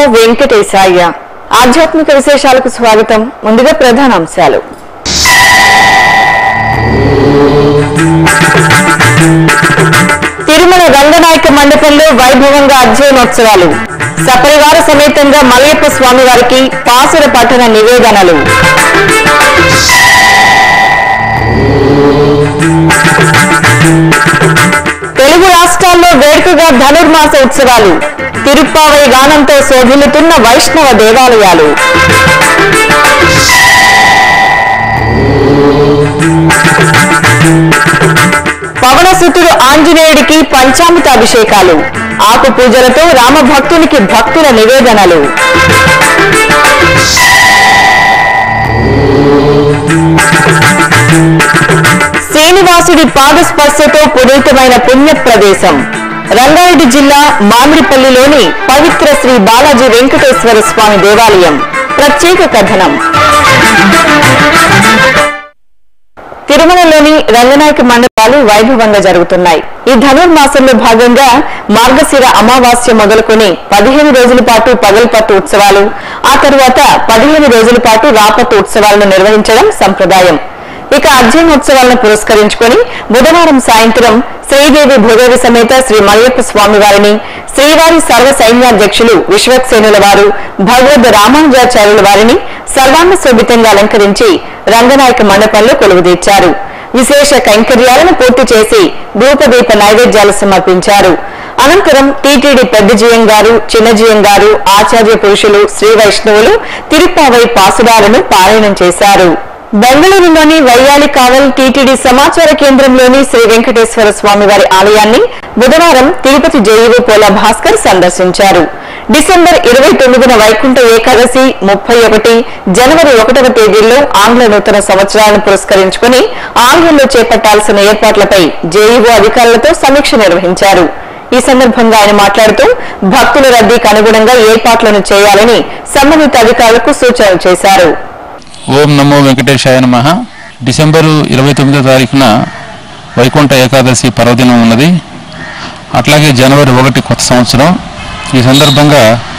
వెంకటేశాయ ఆధ్యాత్మిక విశేషాలకు స్వాగతం ముందుగా ప్రధాన అంశాలు తిరుమల రంగనాయక మండపంలో వైభవంగా అధ్యయనోత్సవాలు సపరివార సమేతంగా మలయప్ప స్వామి వారికి పాసుర పఠన నివేదనలు తెలుగు రాష్ట్రాల్లో వేడుకగా ధనుర్మాస ఉత్సవాలు తిరుప్పావై గానంతో శోభిల్లుతున్న వైష్ణవ దేవాలయాలు పవనసుతుడు ఆంజనేయుడికి పంచామృత అభిషేకాలు ఆకు పూజలతో రామభక్తునికి భక్తుల నివేదనలు శ్రీనివాసుడి పాదస్పర్శతో పునీతమైన పుణ్య ప్రదేశం రంగారెడ్డి జిల్లా మామిడిపల్లిలోని పవిత్ర శ్రీ బాలాజీ వెంకటేశ్వర స్వామి దేవాలయం ప్రత్యేక కథనం తిరుమలలోని రంగనాయక మండపాలు వైభవంగా జరుగుతున్నాయి ఈ ధనుర్మాసంలో భాగంగా మార్గశిర అమావాస్య మొదలుకొని పదిహేను రోజుల పాటు పగల్పత్తు ఉత్సవాలు ఆ తరువాత పదిహేను రోజుల పాటు రాపత్తు ఉత్సవాలను నిర్వహించడం సంప్రదాయం ఇక అధ్యయనోత్సవాలను పురస్కరించుకొని బుధవారం సాయంత్రం శ్రీదేవి భూదేవి సమేత శ్రీ మలయప్ప స్వామి వారిని శ్రీవారి సర్వ సైన్యాధ్యక్షులు విశ్వక్సేనుల వారు భగవద్ రామానుజాచార్యుల వారిని సర్వాంగ శోభితంగా అలంకరించి రంగనాయక మండపంలో కొలువుదీర్చారు విశేష కైంకర్యాలను పూర్తి చేసి ధూపదీప నైవేద్యాలు సమర్పించారు అనంతరం టీటీడీ పెద్దజీయం గారు చిన్నజీయం గారు ఆచార్య పురుషులు శ్రీ వైష్ణవులు తిరుప్పావై పాసుడాలను పారాయణం చేశారు బెంగళూరులోని వయ్యాలి కావల్ టీటీడీ సమాచార కేంద్రంలోని శ్రీ వెంకటేశ్వర స్వామి వారి ఆలయాన్ని బుధవారం తిరుపతి జేఈఓ పోలా భాస్కర్ సందర్శించారు డిసెంబర్ ఇరవై తొమ్మిదిన వైకుంఠ ఏకాదశి ముప్పై ఒకటి జనవరి ఒకటవ తేదీల్లో ఆంగ్ల నూతన సంవత్సరాలను పురస్కరించుకుని ఆలయంలో చేపట్టాల్సిన ఏర్పాట్లపై జేఈఓ అధికారులతో సమీక్ష నిర్వహించారు ఈ సందర్భంగా ఆయన మాట్లాడుతూ భక్తుల రద్దీకి అనుగుణంగా ఏర్పాట్లను చేయాలని సంబంధిత అధికారులకు సూచనలు చేశారు ఓం నమో వెంకటేశాయ నమ డిసెంబరు ఇరవై తొమ్మిదో తారీఖున వైకుంఠ ఏకాదశి పర్వదినం ఉన్నది అట్లాగే జనవరి ఒకటి కొత్త సంవత్సరం ఈ సందర్భంగా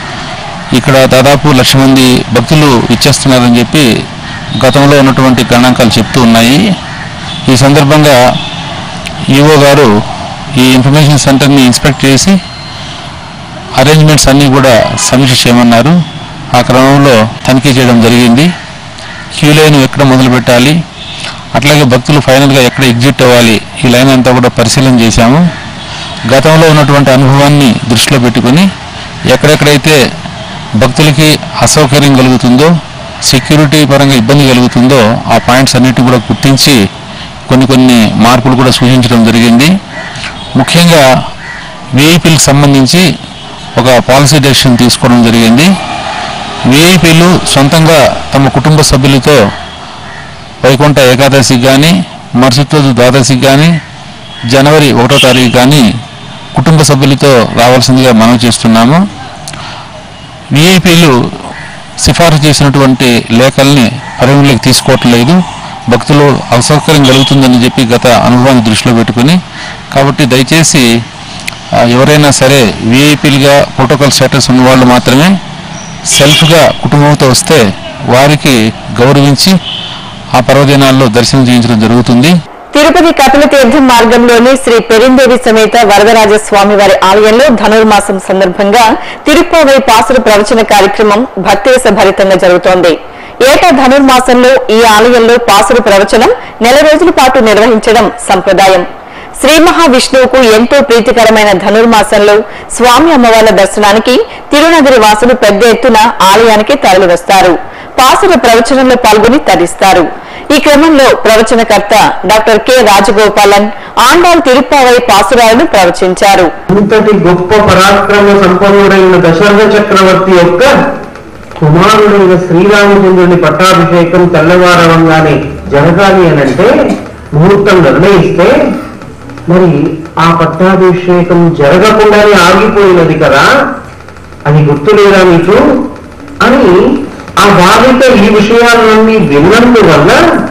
ఇక్కడ దాదాపు లక్ష మంది భక్తులు ఇచ్చేస్తున్నారని చెప్పి గతంలో ఉన్నటువంటి గణాంకాలు చెప్తూ ఉన్నాయి ఈ సందర్భంగా ఈఓ గారు ఈ ఇన్ఫర్మేషన్ సెంటర్ని ఇన్స్పెక్ట్ చేసి అరేంజ్మెంట్స్ అన్నీ కూడా సమీక్ష చేయమన్నారు ఆ క్రమంలో తనిఖీ చేయడం జరిగింది క్యూ లైన్ ఎక్కడ మొదలు పెట్టాలి అట్లాగే భక్తులు ఫైనల్గా ఎక్కడ ఎగ్జిట్ అవ్వాలి ఈ లైన్ అంతా కూడా పరిశీలన చేశాము గతంలో ఉన్నటువంటి అనుభవాన్ని దృష్టిలో పెట్టుకొని ఎక్కడెక్కడైతే భక్తులకి అసౌకర్యం కలుగుతుందో సెక్యూరిటీ పరంగా ఇబ్బంది కలుగుతుందో ఆ పాయింట్స్ అన్నిటిని కూడా గుర్తించి కొన్ని కొన్ని మార్పులు కూడా సూచించడం జరిగింది ముఖ్యంగా విఐపీలకు సంబంధించి ఒక పాలసీ డెసిషన్ తీసుకోవడం జరిగింది విఐపీలు సొంతంగా తమ కుటుంబ సభ్యులతో వైకుంఠ ఏకాదశికి కానీ మరుసటి రోజు ద్వాదశికి కానీ జనవరి ఒకటో తారీఖు కానీ కుటుంబ సభ్యులతో రావాల్సిందిగా మనం చేస్తున్నాము విఐపీలు సిఫారసు చేసినటువంటి లేఖల్ని పరిగణలోకి తీసుకోవటం లేదు భక్తులు అసౌకర్యం కలుగుతుందని చెప్పి గత అనుభవాన్ని దృష్టిలో పెట్టుకుని కాబట్టి దయచేసి ఆ, ఎవరైనా సరే విఐపీలుగా ప్రోటోకాల్ స్టేటస్ ఉన్న వాళ్ళు మాత్రమే సెల్ఫ్గా కుటుంబంతో వస్తే వారికి గౌరవించి ఆ పర్వదినాల్లో దర్శనం చేయించడం జరుగుతుంది తిరుపతి కపిల తీర్థం మార్గంలోని శ్రీ పెరిందేవి సమేత వరదరాజ స్వామి వారి ఆలయంలో ధనుర్మాసం సందర్భంగా తిరుప్పావై పాసుల ప్రవచన కార్యక్రమం భక్తిరస భరితంగా జరుగుతోంది ఏటా ధనుర్మాసంలో ఈ ఆలయంలో పాసుల ప్రవచనం నెల రోజుల పాటు నిర్వహించడం సంప్రదాయం శ్రీ మహావిష్ణువుకు ఎంతో ప్రీతికరమైన ధనుర్మాసంలో స్వామి అమ్మవార్ల దర్శనానికి తిరునగరి వాసులు పెద్ద ఎత్తున ఆలయానికి తరలివస్తారు పాసుల ప్రవచనంలో పాల్గొని తరిస్తారు ఈ క్రమంలో ప్రవచనకర్త డాక్టర్ కె రాజగోపాలన్ ఆండాల్ తిరుప్పావై పాసురాలను ప్రవచించారు ఇంతటి గొప్ప పరాక్రమ సంపన్నుడైన దశరథ చక్రవర్తి యొక్క కుమారుడైన శ్రీరామచంద్రుని పట్టాభిషేకం తెల్లవారవంగానే జరగాలి అనంటే ముహూర్తం నిర్ణయిస్తే మరి ఆ పట్టాభిషేకం జరగకుండానే ఆగిపోయినది కదా అది గుర్తులేదా మీకు అని ఆ బాధిత ఈ విషయాలన్నీ విన్నందువల్ల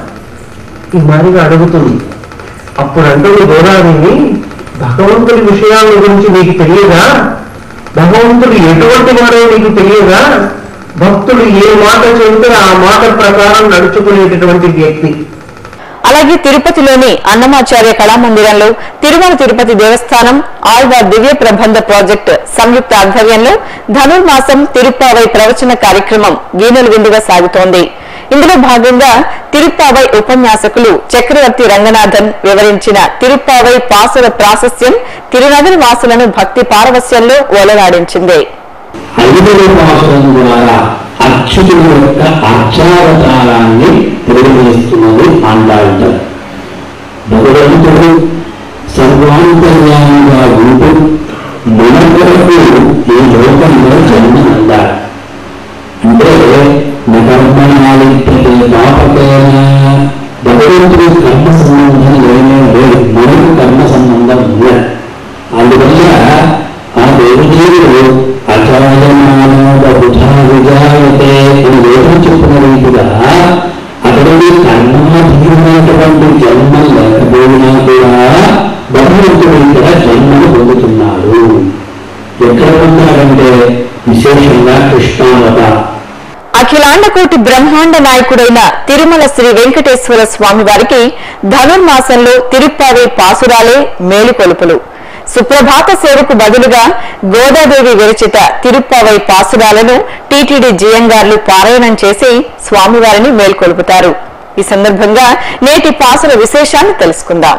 ఈ మాదిరిగా అడుగుతుంది అప్పుడు అంటుంది గోదావరిని భగవంతుడి విషయాల గురించి మీకు తెలియదా భగవంతుడు ఎటువంటి వాడో నీకు తెలియదా భక్తుడు ఏ మాట చెబితే ఆ మాట ప్రకారం నడుచుకునేటటువంటి వ్యక్తి అలాగే తిరుపతిలోని అన్నమాచార్య కళామందిరంలో తిరుమల తిరుపతి దేవస్థానం ఆళ్వార్ దివ్య ప్రబంధ ప్రాజెక్ట్ సంయుక్త ఆధ్వర్యంలో ధనుర్మాసం తిరుప్పావై ప్రవచన కార్యక్రమం వీణులు విందుగా సాగుతోంది ఇందులో భాగంగా తిరుప్పావై ఉపన్యాసకులు చక్రవర్తి రంగనాథన్ వివరించిన తిరుప్పావై పాసుల ప్రాశస్యం తిరునగరి వాసులను భక్తి పారవస్యంలో ఓలలాడించింది ఐదవ పాసురం ద్వారా అచ్యుతుని యొక్క అర్చావతారాన్ని తెలియజేస్తున్నది ఆండాళ్ళ భగవంతుడు సర్వాంతర్యాలుగా ఉంటూ మనకు ఈ లోకంలో జన్మనందాడు అంటే నకర్మణాలిప్యతే పాపకేన భగవంతుడి కర్మ సంబంధం ఏమీ లేదు మనకు కర్మ సంబంధం ఉన్నది అందువల్ల ఆ దేవదేవుడు అచాయమానవ బుధా విజాయతే అని వేదం చెప్పిన రీతిగా అతడికి కర్మాధీనమైనటువంటి జన్మ లేకపోయినా కూడా భగవంతుడు ఇక్కడ జన్మను పొందుతున్నాడు ఎక్కడ పొందాడంటే విశేషంగా కృష్ణావత అఖిలాండకోటి బ్రహ్మాండ నాయకుడైన తిరుమల శ్రీ వెంకటేశ్వర స్వామి వారికి ధనుర్మాసంలో తిరుప్పావే పాసురాలే మేలుకొలుపులు సుప్రభాత సేవకు బదులుగా గోదాదేవి విరచిత తిరుప్పావై పాసురాలను టీటీడీ జియంగార్లు పారాయణం చేసి స్వామివారిని మేల్కొలుపుతారు ఈ సందర్భంగా నేటి పాసుల విశేషాన్ని తెలుసుకుందాం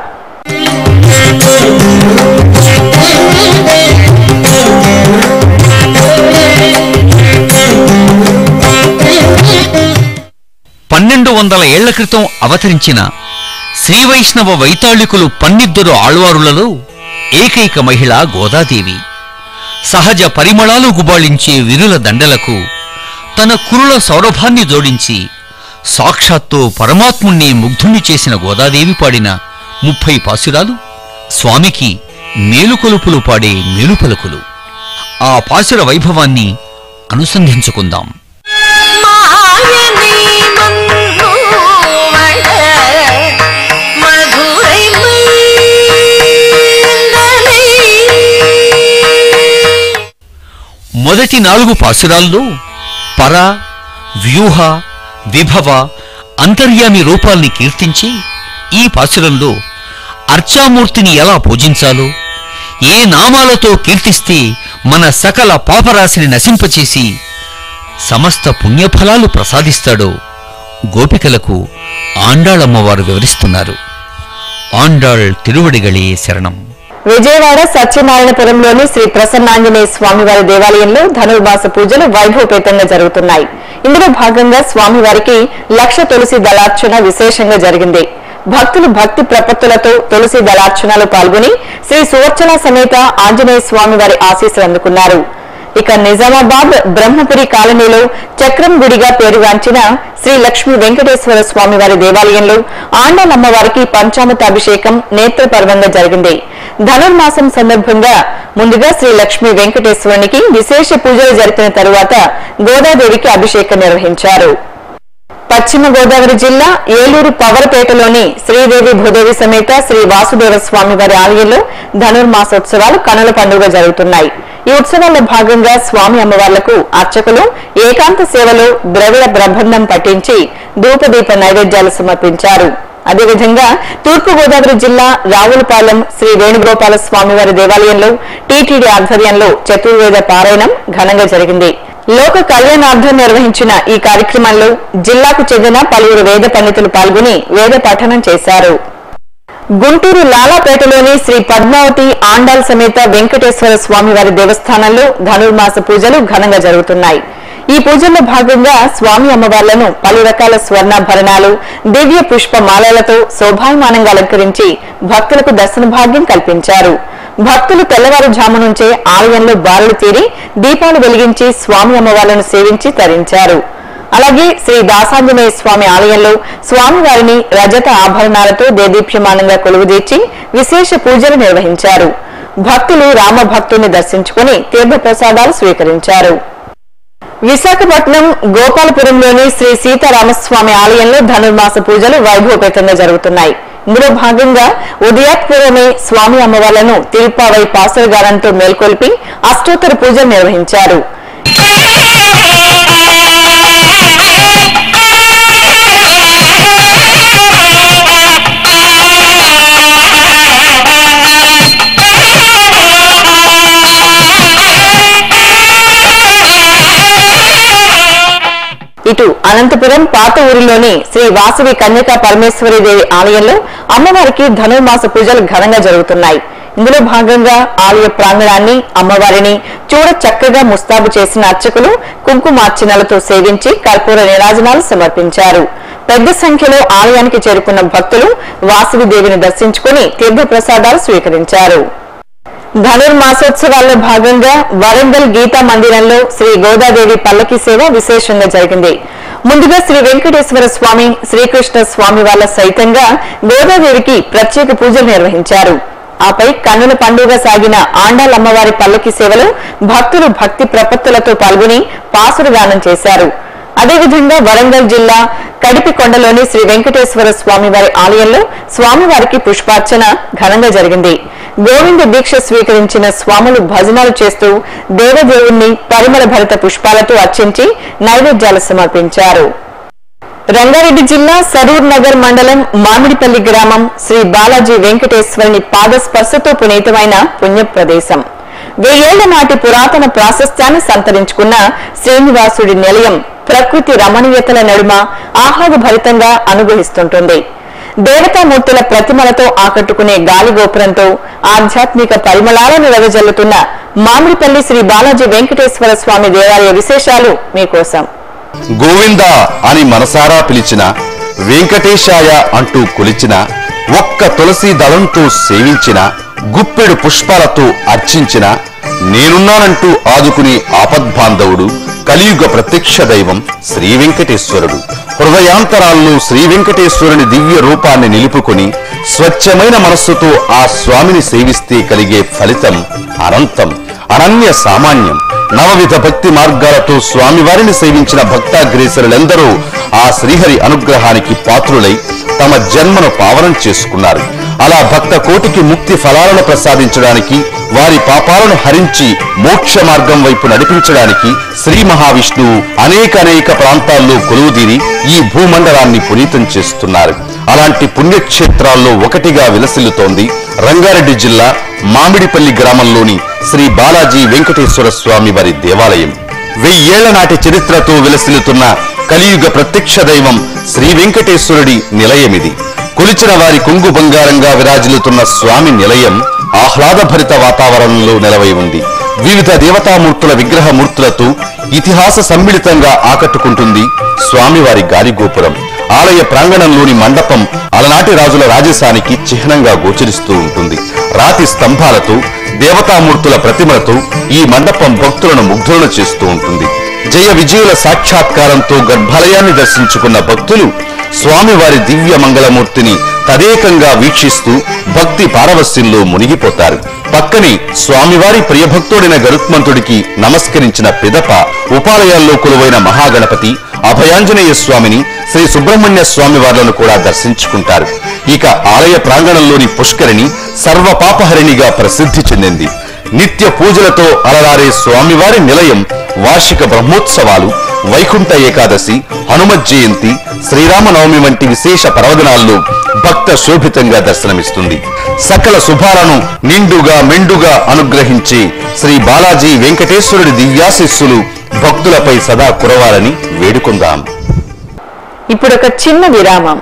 పన్నెండు వందల ఏళ్ల క్రితం అవతరించిన శ్రీవైష్ణవ వైతాళికులు పన్నిద్దరు ఆళ్వారులలో ఏకైక మహిళ గోదాదేవి సహజ పరిమళాలు గుబాళించే విరుల దండలకు తన కురుల సౌరభాన్ని జోడించి సాక్షాత్తు పరమాత్ముణ్ణి ముగ్ధుణ్ణి చేసిన గోదాదేవి పాడిన ముప్పై పాసురాలు స్వామికి మేలుకొలుపులు పాడే మేలుపలుకులు ఆ పాసుర వైభవాన్ని అనుసంధించుకుందాం மாயனை மன்னுவட மதுரை மைந்தனை మొదటి నాలుగు పాసురాల్లో పర వ్యూహ విభవ అంతర్యామి రూపాల్ని కీర్తించి ఈ పాసురంలో అర్చామూర్తిని ఎలా పూజించాలో ఏ నామాలతో కీర్తిస్తే మన సకల పాపరాశిని నశింపచేసి సమస్త పుణ్యఫలాలు ప్రసాదిస్తాడో గోపికలకు ఆండాళమ్మవారు వివరిస్తున్నారు ఆండాళ్ తిరువడిగళే శరణం విజయవాడ సత్యనారాయణపురంలోని శ్రీ ప్రసన్నాంజనేయ స్వామివారి దేవాలయంలో ధనుర్మాస పూజలు వైభవపేతంగా జరుగుతున్నాయి ఇందులో భాగంగా స్వామివారికి లక్ష తులసి దళార్చన విశేషంగా జరిగింది భక్తులు భక్తి ప్రపత్తులతో తులసి దళార్చనలో పాల్గొని శ్రీ సువర్చన సమేత ఆంజనేయ స్వామివారి ఆశీస్సులు అందుకున్నారు ఇక నిజామాబాద్ బ్రహ్మపురి కాలనీలో చక్రం గుడిగా పేరుగాంచిన శ్రీ లక్ష్మీ వెంకటేశ్వర స్వామి వారి దేవాలయంలో ఆండాలమ్మవారికి పంచామృతాభిషేకం నేత్రపర్వంగా జరిగింది ధనుర్మాసం సందర్భంగా ముందుగా శ్రీ లక్ష్మీ వెంకటేశ్వరునికి విశేష పూజలు జరిపిన తరువాత గోదాదేవికి అభిషేకం నిర్వహించారు పశ్చిమ గోదావరి జిల్లా ఏలూరు పవరపేటలోని శ్రీదేవి భూదేవి సమేత శ్రీ వాసుదేవ స్వామి వారి ఆలయంలో ధనుర్మాసోత్సవాలు కనుల పండుగ జరుగుతున్నాయి ఈ ఉత్సవాల్లో భాగంగా స్వామి అమ్మవార్లకు అర్చకులు ఏకాంత సేవలో ద్రవిడ ప్రబంధం పఠించి ధూపదీప నైవేద్యాలు సమర్పించారు అదేవిధంగా తూర్పు గోదావరి జిల్లా రావులపాలెం శ్రీ వేణుగోపాల స్వామివారి దేవాలయంలో టీటీడీ ఆధ్వర్యంలో చతుర్వేద పారాయణం ఘనంగా జరిగింది లోక కళ్యాణార్థం నిర్వహించిన ఈ కార్యక్రమంలో జిల్లాకు చెందిన పలువురు వేద పండితులు పాల్గొని వేద పఠనం చేశారు గుంటూరు లాలాపేటలోని శ్రీ పద్మావతి ఆండాల్ సమేత వెంకటేశ్వర స్వామివారి దేవస్థానంలో ధనుర్మాస పూజలు ఘనంగా జరుగుతున్నాయి ఈ పూజల్లో భాగంగా స్వామి అమ్మవార్లను పలు రకాల స్వర్ణాభరణాలు దివ్య పుష్ప మాలలతో శోభాయమానంగా అలంకరించి భక్తులకు దర్శన భాగ్యం కల్పించారు భక్తులు తెల్లవారుజాము నుంచే ఆలయంలో బారులు తీరి దీపాలు వెలిగించి స్వామి అమ్మవార్లను సేవించి తరించారు అలాగే శ్రీ దాసాంజనేయ స్వామి ఆలయంలో స్వామివారిని రజత ఆభరణాలతో దేదీప్యమానంగా కొలువుదీర్చి విశేష పూజలు నిర్వహించారు భక్తులు రామభక్తుని దర్శించుకుని తీర్థప్రసాదాలు స్వీకరించారు విశాఖపట్నం గోపాలపురంలోని శ్రీ సీతారామస్వామి ఆలయంలో ధనుర్మాస పూజలు వైభవపేతంగా జరుగుతున్నాయి ఇందులో భాగంగా ఉదయాత్పూర్వమే స్వామి అమ్మవార్లను తిరుపావై పాసరగారంతో మేల్కొల్పి అష్టోత్తర పూజలు నిర్వహించారు ఇటు అనంతపురం పాత ఊరిలోని శ్రీ వాసవి కన్యకా పరమేశ్వరి దేవి ఆలయంలో అమ్మవారికి ధనుర్మాస పూజలు ఘనంగా జరుగుతున్నాయి ఇందులో భాగంగా ఆలయ ప్రాంగణాన్ని అమ్మవారిని చూడ చక్కగా ముస్తాబు చేసిన అర్చకులు కుంకుమార్చనలతో సేవించి కర్పూర నిరాజనాలు సమర్పించారు పెద్ద సంఖ్యలో ఆలయానికి చేరుకున్న భక్తులు వాసవి దేవిని దర్శించుకుని తీర్థప్రసాదాలు స్వీకరించారు ధనుర్మాసోత్సవాల్లో భాగంగా వరంగల్ గీతా మందిరంలో శ్రీ గోదాదేవి పల్లకి సేవ విశేషంగా జరిగింది ముందుగా శ్రీ వెంకటేశ్వర స్వామి శ్రీకృష్ణ స్వామి వాళ్ళ సైతంగా గోదాదేవికి ప్రత్యేక పూజలు నిర్వహించారు ఆపై కన్నుల పండుగ సాగిన ఆండాలమ్మవారి పల్లకి సేవలో భక్తులు భక్తి ప్రపత్తులతో పాల్గొని పాసురు గానం చేశారు అదేవిధంగా వరంగల్ జిల్లా కడిపికొండలోని శ్రీ వెంకటేశ్వర స్వామివారి ఆలయంలో స్వామివారికి పుష్పార్చన ఘనంగా జరిగింది గోవింద దీక్ష స్వీకరించిన స్వాములు భజనాలు చేస్తూ దేవదేవుణ్ణి పరిమళ భరిత పుష్పాలతో అర్చించి నైవేద్యాలు సమర్పించారు రంగారెడ్డి జిల్లా సరూర్ నగర్ మండలం మామిడిపల్లి గ్రామం శ్రీ బాలాజీ వెంకటేశ్వరుని పాదస్పర్శతో పునీతమైన పుణ్య ప్రదేశం వెయ్యేళ్ల నాటి పురాతన ప్రాశస్త్యాన్ని సంతరించుకున్న శ్రీనివాసుడి నిలయం ప్రకృతి రమణీయతల నడుమ ఆహ్లాదభరితంగా అనుగ్రహిస్తుంటుంది దేవతామూర్తుల ప్రతిమలతో ఆకట్టుకునే గాలి గోపురంతో ఆధ్యాత్మిక పరిమళాలను వెదజల్లుతున్న మామిడిపల్లి శ్రీ బాలాజీ వెంకటేశ్వర స్వామి దేవాలయ విశేషాలు మీకోసం గోవింద అని మనసారా పిలిచిన వెంకటేశాయ అంటూ కొలిచిన ఒక్క తులసి దళంతో సేవించిన గుప్పెడు పుష్పాలతో అర్చించిన నేనున్నానంటూ ఆదుకునే ఆపద్బాంధవుడు కలియుగ ప్రత్యక్ష దైవం శ్రీ వెంకటేశ్వరుడు హృదయాంతరాల్లో శ్రీ వెంకటేశ్వరుని దివ్య రూపాన్ని నిలుపుకొని స్వచ్ఛమైన మనస్సుతో ఆ స్వామిని సేవిస్తే కలిగే ఫలితం అనంతం అనన్య సామాన్యం నవవిధ భక్తి మార్గాలతో స్వామివారిని సేవించిన భక్తాగ్రేసరులెందరూ ఆ శ్రీహరి అనుగ్రహానికి పాత్రులై తమ జన్మను పావనం చేసుకున్నారు అలా భక్త కోటికి ముక్తి ఫలాలను ప్రసాదించడానికి వారి పాపాలను హరించి మోక్ష మార్గం వైపు నడిపించడానికి శ్రీ మహావిష్ణువు అనేక అనేక ప్రాంతాల్లో కొలువుదీరి ఈ భూమండలాన్ని పునీతం చేస్తున్నారు అలాంటి పుణ్యక్షేత్రాల్లో ఒకటిగా విలసిల్లుతోంది రంగారెడ్డి జిల్లా మామిడిపల్లి గ్రామంలోని శ్రీ బాలాజీ వెంకటేశ్వర స్వామి వారి దేవాలయం వెయ్యేళ్ల నాటి చరిత్రతో విలసిల్లుతున్న కలియుగ ప్రత్యక్ష దైవం శ్రీ వెంకటేశ్వరుడి నిలయమిది కొలిచిన వారి కొంగు బంగారంగా విరాజిల్లుతున్న స్వామి నిలయం ఆహ్లాదభరిత వాతావరణంలో నెలవై ఉంది వివిధ దేవతామూర్తుల విగ్రహమూర్తులతో ఇతిహాస సమ్మిళితంగా ఆకట్టుకుంటుంది స్వామివారి గాలిగోపురం ఆలయ ప్రాంగణంలోని మండపం అలనాటి రాజుల రాజసానికి చిహ్నంగా గోచరిస్తూ ఉంటుంది రాతి స్తంభాలతో దేవతామూర్తుల ప్రతిమలతో ఈ మండపం భక్తులను ముగ్ధులను చేస్తూ ఉంటుంది జయ విజయుల సాక్షాత్కారంతో గర్భాలయాన్ని దర్శించుకున్న భక్తులు స్వామివారి దివ్య మంగళమూర్తిని తదేకంగా వీక్షిస్తూ భక్తి పారవస్యంలో మునిగిపోతారు పక్కనే స్వామివారి ప్రియభక్తుడైన గరుత్మంతుడికి నమస్కరించిన పిదప ఉపాలయాల్లో కొలువైన మహాగణపతి అభయాంజనేయ స్వామిని శ్రీ సుబ్రహ్మణ్య స్వామి వార్లను కూడా దర్శించుకుంటారు ఇక ఆలయ ప్రాంగణంలోని పుష్కరిణి సర్వపాపహరిణిగా ప్రసిద్ధి చెందింది నిత్య పూజలతో అలరారే స్వామివారి నిలయం వార్షిక బ్రహ్మోత్సవాలు వైకుంఠ ఏకాదశి హనుమత్ జయంతి శ్రీరామనవమి వంటి విశేష పర్వదినాల్లో భక్త శోభితంగా దర్శనమిస్తుంది సకల శుభాలను నిండుగా మెండుగా అనుగ్రహించే శ్రీ బాలాజీ వెంకటేశ్వరుడి దివ్యాశిస్సులు భక్తులపై సదా కురవాలని వేడుకుందాం ఇప్పుడు ఒక చిన్న విరామం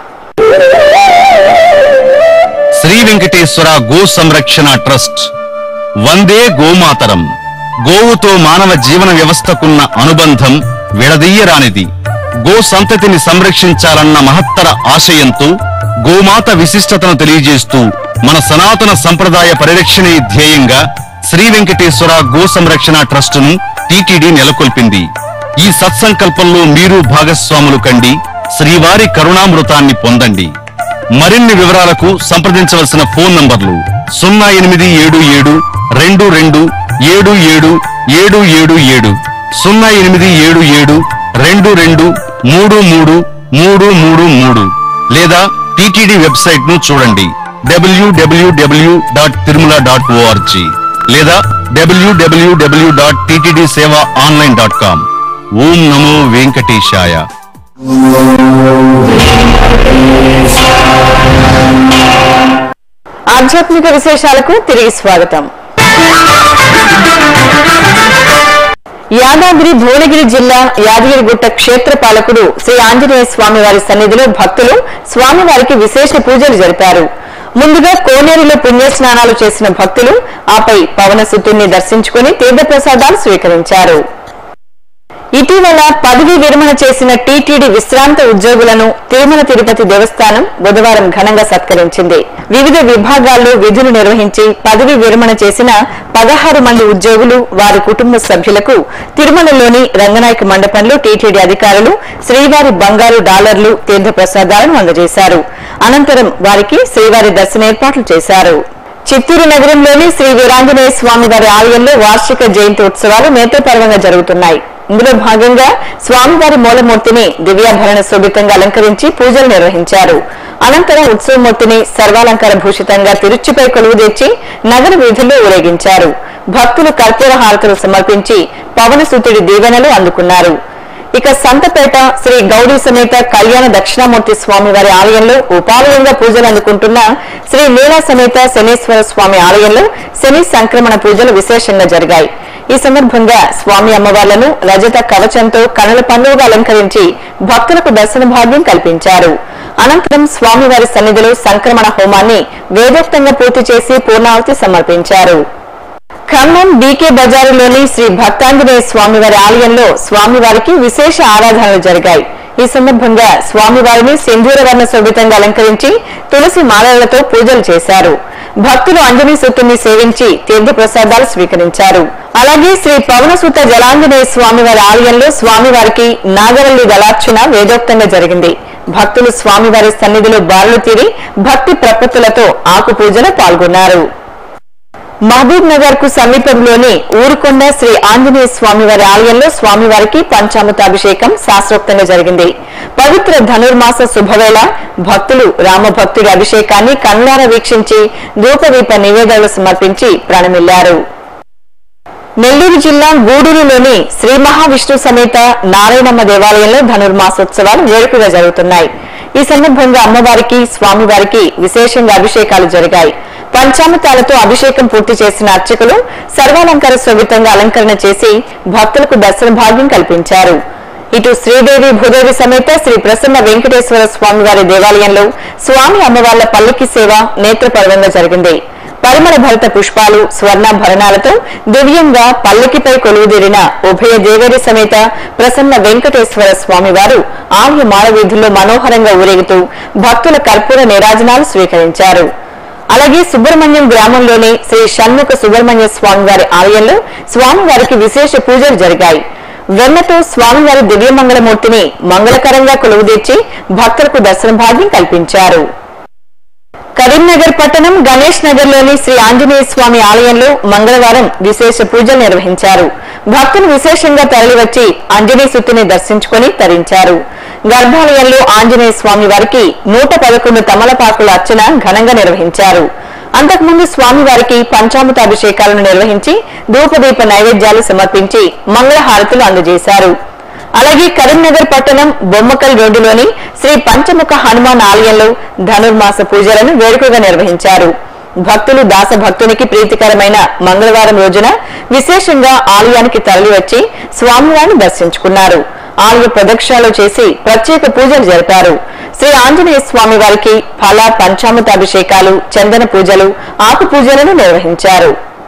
శ్రీ వెంకటేశ్వర గో సంరక్షణ ట్రస్ట్ వందే గోమాతరం గోవుతో మానవ జీవన వ్యవస్థకున్న అనుబంధం విడదీయరానిది గో సంతతిని సంరక్షించాలన్న మహత్తర ఆశయంతో గోమాత విశిష్టతను తెలియజేస్తూ మన సనాతన సంప్రదాయ పరిరక్షణే ధ్యేయంగా శ్రీ వెంకటేశ్వర గో సంరక్షణ ట్రస్టును టీటీడీ నెలకొల్పింది ఈ సత్సంకల్పంలో మీరు భాగస్వాములు కండి శ్రీవారి కరుణామృతాన్ని పొందండి మరిన్ని వివరాలకు సంప్రదించవలసిన ఫోన్ నంబర్లు సున్నా ఎనిమిది ఏడు ఏడు రెండు రెండు ఏడు ఏడు ఏడు ఏడు ఏడు సున్నా ఎనిమిది ఏడు ఏడు రెండు రెండు మూడు మూడు మూడు మూడు మూడు లేదా టిటిడి వెబ్సైట్ ను చూడండి WWW dot Tirumala dot ORG లేదా WWW dot TTD seva online dot com ఓం నమో వెంకటేశాయ ఆధ్యాత్మిక విశేషాలకు తిరిగి స్వాగతం యాదాద్రి భువనగిరి జిల్లా యాదగిరిగుట్ట క్షేత్ర పాలకుడు శ్రీ ఆంజనేయ స్వామి వారి సన్నిధిలో భక్తులు స్వామివారికి విశేష పూజలు జరిపారు ముందుగా కోనేరులో పుణ్యస్నానాలు చేసిన భక్తులు ఆపై పవనసుతుణ్ణి దర్శించుకుని తీర్థప్రసాదాలు స్వీకరించారు ఇటీవల పదవీ విరమణ చేసిన టీటీడీ విశ్రాంత ఉద్యోగులను తిరుమల తిరుపతి దేవస్థానం బుధవారం ఘనంగా సత్కరించింది వివిధ విభాగాల్లో విధులు నిర్వహించి పదవీ విరమణ చేసిన పదహారు మంది ఉద్యోగులు వారి కుటుంబ సభ్యులకు తిరుమలలోని రంగనాయక మండపంలో టీటీడీ అధికారులు శ్రీవారి బంగారు డాలర్లు తీర్థప్రసాదాలను అందజేశారు అనంతరం వారికి శ్రీవారి దర్శన ఏర్పాట్లు చేశారు చిత్తూరు నగరంలోని శ్రీ వీరాంజనేయ స్వామి వారి ఆలయంలో వార్షిక జయంతి ఉత్సవాలు నేత్రపర్వంగా జరుగుతున్నాయి ఇందులో భాగంగా స్వామివారి మూలమూర్తిని దివ్యాభరణ శోభితంగా అలంకరించి పూజలు నిర్వహించారు అనంతరం ఉత్సవమూర్తిని సర్వాలంకార భూషితంగా తిరుచిపై కొలువు తెచ్చి నగర వీధుల్లో ఊరేగించారు భక్తులు కర్పూర హారతులు సమర్పించి పవనసూతుడి దీవెనలు అందుకున్నారు ఇక సంతపేట శ్రీ గౌరీ సమేత కళ్యాణ దక్షిణామూర్తి స్వామి వారి ఆలయంలో ఉపాలయంగా పూజలు అందుకుంటున్న శ్రీ లీలా సమేత శనీశ్వర స్వామి ఆలయంలో శని సంక్రమణ పూజలు విశేషంగా జరిగాయి ఈ సందర్భంగా స్వామి అమ్మవార్లను రజత కవచంతో కనుల పండుగగా అలంకరించి భక్తులకు దర్శన భాగ్యం కల్పించారు అనంతరం స్వామివారి సన్నిధిలో సంక్రమణ హోమాన్ని వేదోక్తంగా పూర్తి చేసి పూర్ణాహుతి సమర్పించారు ఖమ్మం బీకే బజారులోని శ్రీ భక్తాంజనేయ స్వామివారి ఆలయంలో స్వామివారికి విశేష ఆరాధనలు జరిగాయి ఈ సందర్భంగా స్వామివారిని సింధూర వర్ణ శోభితంగా అలంకరించి తులసి మాలలతో పూజలు చేశారు భక్తులు అంజనీ సుతుని సేవించి తీర్థ ప్రసాదాలు స్వీకరించారు అలాగే శ్రీ పవనసుత జలాంజనేయ స్వామివారి ఆలయంలో స్వామివారికి నాగవల్లి దళార్చన వేదోక్తంగా జరిగింది భక్తులు స్వామివారి సన్నిధిలో బారులు తీరి భక్తి ప్రపత్తులతో ఆకు పూజలో పాల్గొన్నారు మహబూబ్ నగర్ కు సమీపంలోని ఊరుకొండ శ్రీ ఆంజనేయ స్వామివారి ఆలయంలో స్వామివారికి పంచామృతాభిషేకం శాస్త్రోక్తంగా జరిగింది పవిత్ర ధనుర్మాస శుభవేళ భక్తులు రామభక్తుడి అభిషేకాన్ని కన్నులారా వీక్షించి ధూపదీప నివేదనలు సమర్పించి ప్రాణమిల్లారు నెల్లూరు జిల్లా గూడూరులోని శ్రీ మహావిష్ణు సమేత నారాయణమ్మ దేవాలయంలో ధనుర్మాసోత్సవాలు వేడుకగా జరుగుతున్నాయి ఈ సందర్భంగా అమ్మవారికి స్వామివారికి విశేషంగా అభిషేకాలు జరిగాయి పంచామృతాలతో అభిషేకం పూర్తి చేసిన అర్చకులు సర్వాలంకార శోభితంగా అలంకరణ చేసి భక్తులకు దర్శన భాగ్యం కల్పించారు ఇటు శ్రీదేవి భూదేవి సమేత శ్రీ ప్రసన్న వెంకటేశ్వర స్వామివారి దేవాలయంలో స్వామి అమ్మవార్ల పల్లకి సేవ నేత్రపర్వంగా జరిగింది పరిమళ భరత పుష్పాలు స్వర్ణాభరణాలతో దివ్యంగా పల్లకిపై కొలువుదీరిన ఉభయ దేవేరి సమేత ప్రసన్న వెంకటేశ్వర స్వామివారు ఆలయ మాడవీధుల్లో మనోహరంగా ఊరేగుతూ భక్తుల కర్పూర నీరాజనాలు స్వీకరించారు అలాగే సుబ్రహ్మణ్యం గ్రామంలోని శ్రీ షణ్ముఖ సుబ్రహ్మణ్య స్వామివారి ఆలయంలో స్వామివారికి విశేష పూజలు జరిగాయి వెన్నతో స్వామివారి దివ్యమంగళమూర్తిని మంగళకరంగా కొలువుదీర్చి భక్తులకు దర్శన భాగ్యం కల్పించారు కరీంనగర్ పట్టణం గణేష్ నగర్ లోని శ్రీ ఆంజనేయ స్వామి ఆలయంలో మంగళవారం విశేష పూజలు నిర్వహించారు భక్తులు విశేషంగా తరలివచ్చి ఆంజనేయ సుత్తుని దర్శించుకుని తరించారు గర్భాలయంలో ఆంజనేయ స్వామి వారికి నూట పదకొండు తమలపాకుల అర్చన ఘనంగా నిర్వహించారు అంతకుముందు స్వామివారికి పంచామృత అభిషేకాలను నిర్వహించి ధూపదీప నైవేద్యాలు సమర్పించి మంగళహారతులు అందజేశారు అలాగే కరీంనగర్ పట్టణం బొమ్మకల్ రోడ్డులోని శ్రీ పంచముఖ హనుమాన్ ఆలయంలో ధనుర్మాస పూజలను వేడుకగా నిర్వహించారు భక్తులు దాస భక్తునికి ప్రీతికరమైన మంగళవారం రోజున విశేషంగా ఆలయానికి తరలివచ్చి స్వామివారిని దర్శించుకున్నారు ఆలయ ప్రదక్షిణలు చేసి ప్రత్యేక పూజలు జరిపారు శ్రీ ఆంజనేయ స్వామి వారికి ఫల పంచామృత అభిషేకాలు చందన పూజలు ఆకు పూజలను నిర్వహించారు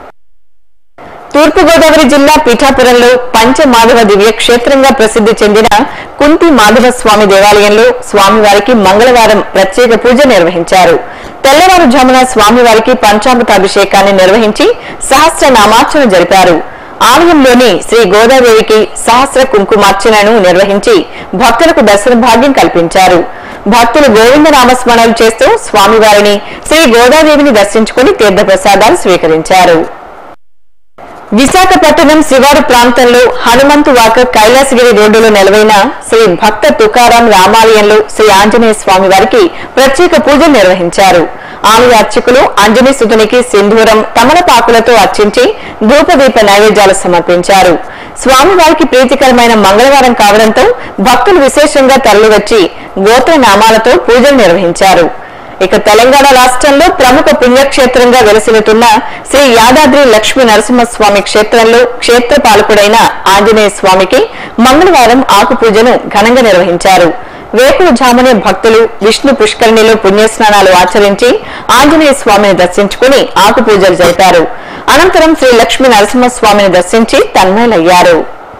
తూర్పుగోదావరి జిల్లా పీఠాపురంలో పంచమాధవ దివ్య క్షేత్రంగా ప్రసిద్ధి చెందిన కుంతి మాధవ స్వామి దేవాలయంలో స్వామివారికి మంగళవారం ప్రత్యేక పూజ నిర్వహించారు తెల్లవారుజామున స్వామివారికి పంచామృత అభిషేకాన్ని నిర్వహించి సహస్ర నామార్చన జరిపారు ఆలయంలోని శ్రీ గోదాదేవికి సహస్ర కుంకుమార్చనను నిర్వహించి భక్తులకు దర్శన భాగ్యం కల్పించారు భక్తులు గోవింద నామస్మరణలు చేస్తూ స్వామివారిని శ్రీ గోదాదేవిని దర్శించుకుని తీర్థప్రసాదాలు స్వీకరించారు విశాఖపట్నం శివారు ప్రాంతంలో హనుమంతు వాక కైలాసగిరి రోడ్డులో నెలవైన శ్రీ భక్త తుకారాం రామాలయంలో శ్రీ ఆంజనేయ స్వామి వారికి ప్రత్యేక పూజలు నిర్వహించారు ఆలయ అర్చకులు ఆంజనేయ సుతునికి సింధూరం తమలపాకులతో అర్చించి ధూపదీప నైవేద్యాలు సమర్పించారు స్వామివారికి ప్రీతికరమైన మంగళవారం కావడంతో భక్తులు విశేషంగా తరలివచ్చి గోత్రనామాలతో పూజలు నిర్వహించారు ఇక తెలంగాణ రాష్ట్రంలో ప్రముఖ పుణ్యక్షేత్రంగా వెలసిల్లుతున్న శ్రీ యాదాద్రి లక్ష్మీ నరసింహస్వామి క్షేత్రంలో క్షేత్ర పాలకుడైన ఆంజనేయ స్వామికి మంగళవారం ఆకు పూజను ఘనంగా నిర్వహించారు వేకువజామునే భక్తులు విష్ణు పుష్కరిణిలో పుణ్యస్నానాలు ఆచరించి ఆంజనేయ స్వామిని దర్శించుకుని ఆకు పూజలు జరిపారు అనంతరం శ్రీ లక్ష్మీ నరసింహస్వామిని దర్శించి తన్మయులయ్యారు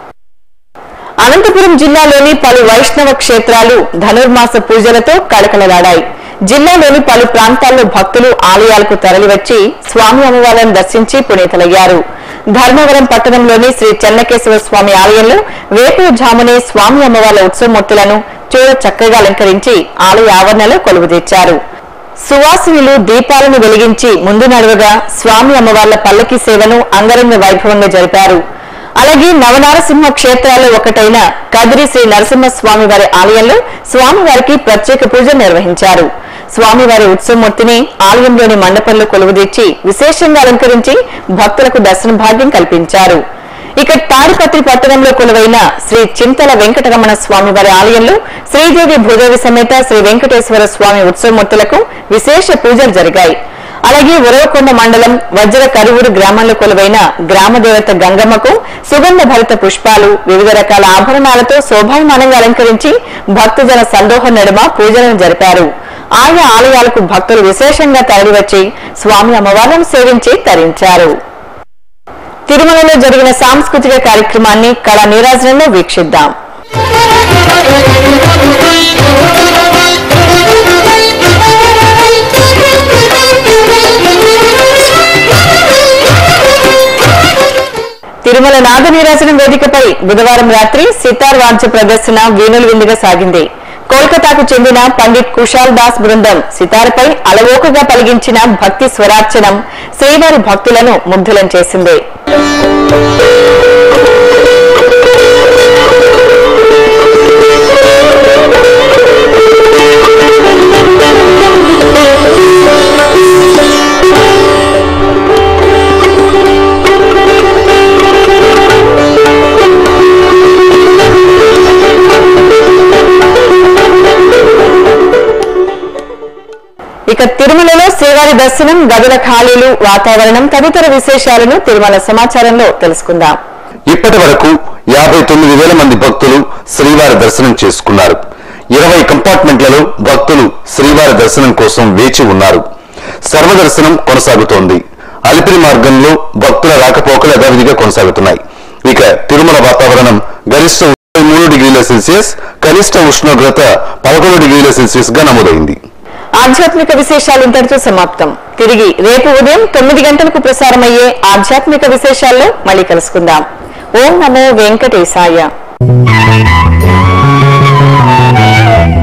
అనంతపురం జిల్లాలోని పలు వైష్ణవ క్షేత్రాలు ధనుర్మాస పూజలతో కళకళలాడాయి జిల్లాలోని పలు ప్రాంతాల్లో భక్తులు ఆలయాలకు తరలివచ్చి స్వామి అమ్మవారిని దర్శించి పునీతులయ్యారు ధర్మవరం పట్టణంలోని శ్రీ చెన్నకేశవ స్వామి ఆలయంలో వేకువజామునే స్వామి అమ్మవార్ల ఉత్సవమూర్తులను చూడ చక్కగా అలంకరించి ఆలయ ఆవరణలో కొలువుదీర్చారు సువాసినులు దీపాలను వెలిగించి ముందు నడవగా స్వామి అమ్మవార్ల పల్లకి సేవను అంగరంగ వైభవంగా జరిపారు అలాగే నవనారసింహ క్షేత్రాల్లో ఒకటైన కదిరి శ్రీ నరసింహస్వామి వారి ఆలయంలో స్వామివారికి ప్రత్యేక పూజలు నిర్వహించారు స్వామివారి ఉత్సవమూర్తిని ఆలయంలోని మండపంలో కొలువుదీర్చి విశేషంగా అలంకరించి భక్తులకు దర్శన భాగ్యం కల్పించారు ఇక తాడిపత్రి పట్టణంలో కొలువైన శ్రీ చింతల వెంకటరమణ స్వామి వారి ఆలయంలో శ్రీదేవి భూదేవి సమేత శ్రీ వెంకటేశ్వర స్వామి ఉత్సవమూర్తులకు విశేష పూజలు జరిగాయి అలాగే ఉరవకొండ మండలం వజ్ర కరువురు గ్రామంలో కొలువైన గ్రామదేవత గంగమ్మకు సుగంధ భరిత పుష్పాలు వివిధ రకాల ఆభరణాలతో శోభాయమానంగా అలంకరించి భక్తజన సందోహం నడుమ పూజలను జరిపారు ఆయా ఆలయాలకు భక్తులు విశేషంగా తరలివచ్చి స్వామి అమ్మవార్లను సేవించి తరించారు తిరుమలలో జరిగిన సాంస్కృతిక కార్యక్రమాన్ని కళా నీరాజనంలో వీక్షిద్దాం తిరుమల నాద నీరాజనం వేదికపై బుధవారం రాత్రి సితార్ వాద్య ప్రదర్శన వీణులు విందుగా సాగింది కోల్కతాకు చెందిన పండిట్ కుషాల్ దాస్ బృందం సితార్పై అలవోకగా పలిగించిన భక్తి స్వరార్చనం శ్రీవారి భక్తులను ముగ్ధులం చేసింది ఇక తిరుమలలో శ్రీవారి దర్శనం గదుల ఖాళీలు వాతావరణం తదితర విశేషాలను తిరుమల సమాచారంలో తెలుసుకుందాం ఇప్పటి వరకు యాభై తొమ్మిది వేల మంది భక్తులు శ్రీవారి దర్శనం చేసుకున్నారు ఇరవై కంపార్ట్మెంట్లలో భక్తులు శ్రీవారి దర్శనం కోసం వేచి ఉన్నారు సర్వదర్శనం కొనసాగుతోంది అలిపిరి మార్గంలో భక్తుల రాకపోకలు యథావిధిగా కొనసాగుతున్నాయి ఇక తిరుమల వాతావరణం గరిష్ట ముప్పై మూడు డిగ్రీల సెల్సియస్ కనిష్ట ఉష్ణోగ్రత పదకొండు డిగ్రీల సెల్సియస్ గా నమోదైంది ఆధ్యాత్మిక విశేషాలు ఇంతటితో సమాప్తం తిరిగి రేపు ఉదయం తొమ్మిది గంటలకు ప్రసారమయ్యే ఆధ్యాత్మిక విశేషాల్లో మళ్ళీ కలుసుకుందాం ఓం నమో వెంకటేశాయ